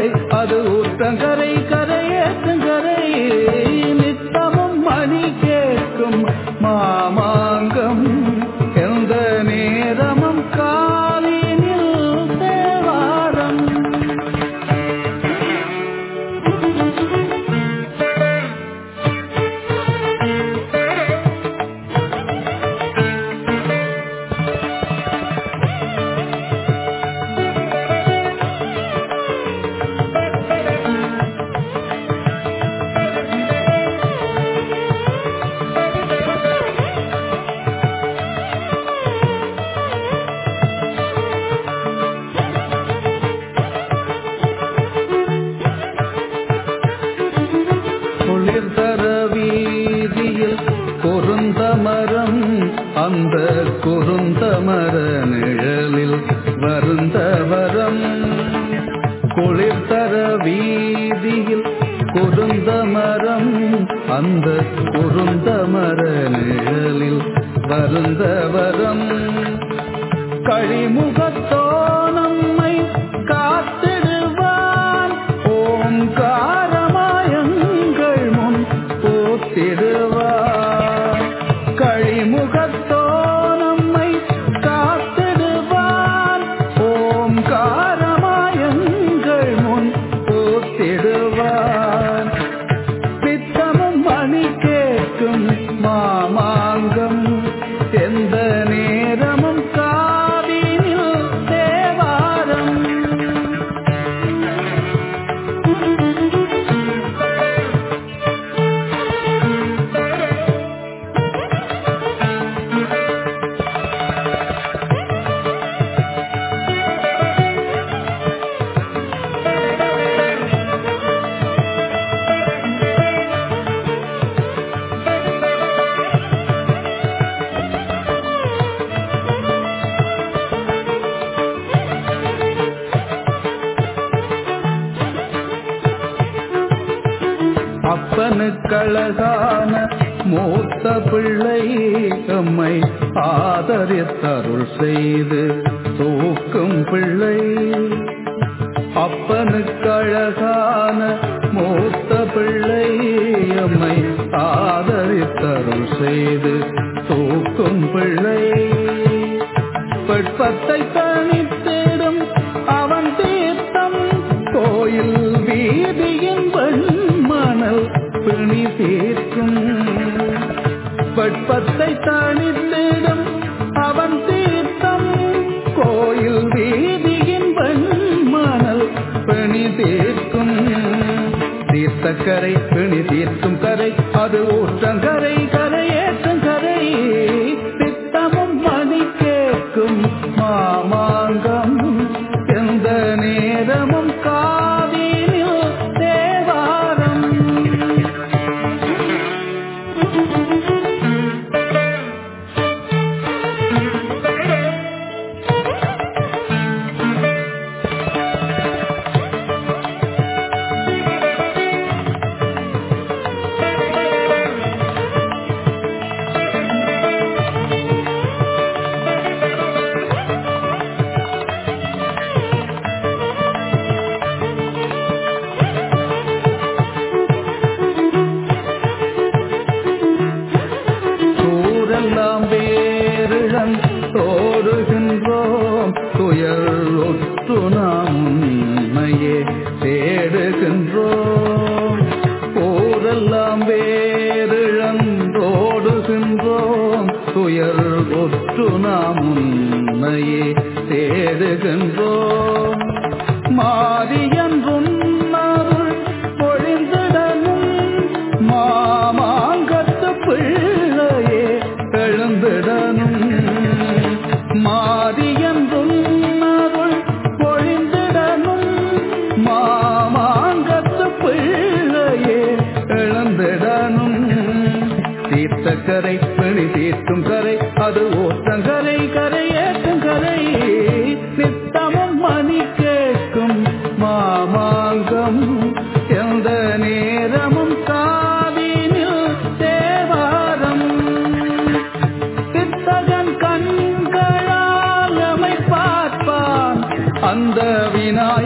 ஊற்றங்கரை அது ஊற்றங்கரை கரையேற்றங்கரை நித்தமும் மணி கேட்கும் மாமாங்கம் எந்த நேரமும் காலினில் தேவாரம் குளிர் தர வீதியில் குறுந்த மரம் அந்த குறுந்த மர நிழலில் வருந்த வரம் குளிர் தர வீதியில் குறுந்த மரம் அந்த குறுந்த மர நிழலில் வருந்த வரம் கழிமுகத்தோ நம்மை காத்திடுவான் ஓங்காரமாயங்கள் முன் போத்திடுவான் கழிமுகத்தோ நம்மை காத்திடுவான் ஓங்காரமாயங்கள் முன் போத்திடுவான் பித்தமும் மணி கேட்கும் மாமாங்கம் எந்த நேரமும் காதினில் தேவாரம் அப்பனுக்கழகான மூத்த பிள்ளை எம்மை ஆதரித்தருள் செய்து தூக்கும் பிள்ளை அப்பனுக்கழகான மூத்த பிள்ளை எம்மை ஆதரித்தருள் செய்து தூக்கும் பிள்ளை பெட்பத்தை தனித்திடும் அவன் தீர்த்தம் கோயில் வீதியின் வெண்மணல் பிணி தீர்க்கும் பெட்பத்தை தனித்திடும் அவன் தீர்த்தம் கோயில் வீதியின் வெண்மணல் பிணி தீர்க்கும் தீர்த்தக்கரை பிணி தீர்க்கும் கரை அது ஊற்றங்கரை கரையேற்றும் கரை தித்தமும் மணி கேட்கும் மாமாங்கம் எந்த நேரமும் காதினில் தேவாரம் சூரெல்லாம் வேறிழம் தோடுகின்றோம் துயர் ஒற்று நாம் உண்மையே தேடுகின்றோம் போரெல்லாம் வேறிழந்தோடுகின்றோம் துயர் ஒற்று நாம் உண்மையே தேடுகின்றோம் மாரியன்றும் அருள் பொழிந்திடனும் மாமாங்கத்து பிள்ளையே எழுந்திடனும் மாரியன்றும் அருள் பொழிந்திடனும் மாமாங்கத்து பிள்ளையே எழுந்திடனும் தீர்த்தக்கரை பிணி தீர்க்கும் கரை அது ஓட்டங்கரை கரையேற்றும் கரை நித்தமும் மணி கேட்கும் மாமாங்கம் எந்த நேரமும் காவினில் தேவாரம் சித்தகன் கண்களால் நம்மை பார்ப்பான் அந்த விநாயகன்